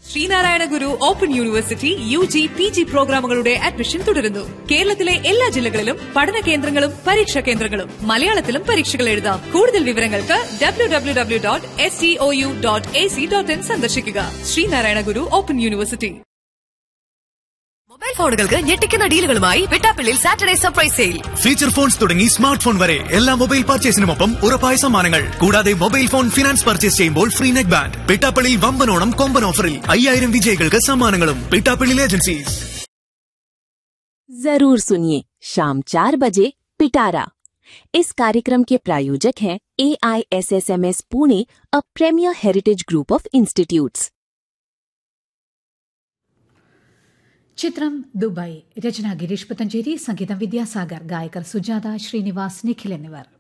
Sreenarayana Guru Open University U G P G പ്രോഗ്രാമുകളുടെ admission തുടരുന്നു കേരളത്തിലെ എല്ലാ ജില്ലകളിലും പഠന കേന്ദ്രങ്ങളും പരീക്ഷാ കേന്ദ്രങ്ങളും മലയാളത്തിലും പരീക്ഷകൾ എഴുതാം കൂടുതൽ വിവരങ്ങൾക്ക് W W W dot S T O U dot A C dot in സന്ദർശിക്കുക Sreenarayana Guru Open University mobile ഫോണുകൾക്ക് ഞെട്ടിക്കുന്ന ഡീലുകളുമായി വെട്ടാപ്പള്ളിയിൽ Saturday surprise sale feature phones തുടങ്ങി സ്മാർട്ട് ഫോൺ വരെ എല്ലാ മൊബൈൽ പർച്ചേസിനുമൊപ്പം ഉറപ്പായ സമ്മാനങ്ങൾ കൂടാതെ മൊബൈൽ ഫോൺ ഫിനാൻസ് പർച്ചേസ് ചെയ്യുമ്പോൾ ഫ്രീ നെറ്റ് ബാൻഡ് പിട്ടാപ്പള്ളി വമ്പനോണം കൊമ്പൻ ഓഫറിൽ അയ്യായിരം വിജയികൾക്ക് സമ്മാനങ്ങളും പിട്ടാപ്പള്ളി ഏജൻസീസ് जरूर सुनिए शाम चार बजे पिटारा इस कार्यक्रम के प्रायोजक हैं A I S S M S Pune a premier heritage group of institutes ചിത്രം ദുബായ് രചന ഗിരീഷ് പത്തഞ്ചേരി സംഗീതം വിദ്യാസാഗർ ഗായകർ സുജാത ശ്രീനിവാസ് നിഖിൽ എന്നിവർ